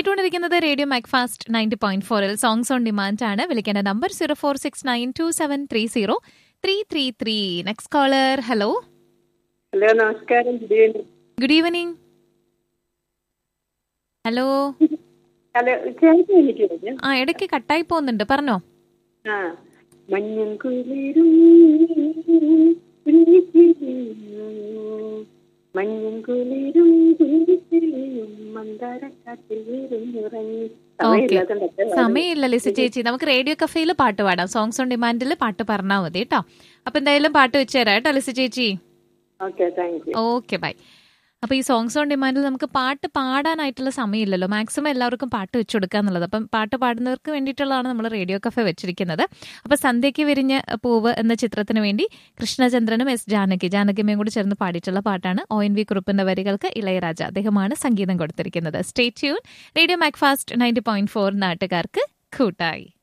കേട്ടുകൊണ്ടിരിക്കുന്നത് radio Macfast ninety point ഫോറിൽ songs on demand ആണ് വിളിക്കേണ്ട number zero four six nine two seven three zero three three three next caller hello hello നമസ്കാരം good evening good evening hello hello ചേച്ചി എനിക്ക് പറഞ്ഞു ആ ഇടയ്ക്ക് കട്ടായി പോകുന്നുണ്ട് പറഞ്ഞോ ആ മഞ്ഞും കുളിരും മഞ്ഞും കുളിരും കുഞ്ഞിക്കിളിയും മന്ദാരക്കാറ്റിൽ വീരുന്നിറങ്ങി ഓക്കെ സമയമില്ലാത്തോണ്ടൊക്കെ സമയമില്ല ലിസി ചേച്ചി നമുക്ക് റേഡിയോ കഫേയിൽ പാട്ട് പാടാം സോങ്സ് ഓൺ ഡിമാൻഡിൽ പാട്ട് പറഞ്ഞാൽ മതി കേട്ടോ അപ്പൊ എന്തായാലും പാട്ട് വെച്ചുതരാം കേട്ടോ ലിസി ചേച്ചി okay thank you okay bye അപ്പൊ ഈ സോങ്സ് ഓൺ ഡിമാൻഡിൽ നമുക്ക് പാട്ട് പാടാനായിട്ടുള്ള സമയമില്ലല്ലോ മാക്സിമം എല്ലാവർക്കും പാട്ട് വെച്ചു കൊടുക്കുക എന്നുള്ളത് അപ്പം പാട്ട് പാടുന്നവർക്ക് വേണ്ടിയിട്ടുള്ളതാണ് നമ്മൾ റേഡിയോ കഫേ വെച്ചിരിക്കുന്നത് അപ്പൊ സന്ധ്യയ്ക്ക് വിരിഞ്ഞ പൂവ് എന്ന ചിത്രത്തിന് വേണ്ടി കൃഷ്ണചന്ദ്രനും എസ് ജാനകി ജാനകിമയും കൂടി ചേർന്ന് പാടിയിട്ടുള്ള പാട്ടാണ് ഒ എൻ വി കുറുപ്പിന്റെ വരികൾക്ക് ഇളയരാജ അദ്ദേഹമാണ് സംഗീതം കൊടുത്തിരിക്കുന്നത് stay tune radio Macfast ninety point four നാട്ടുകാർക്ക് കൂട്ടായി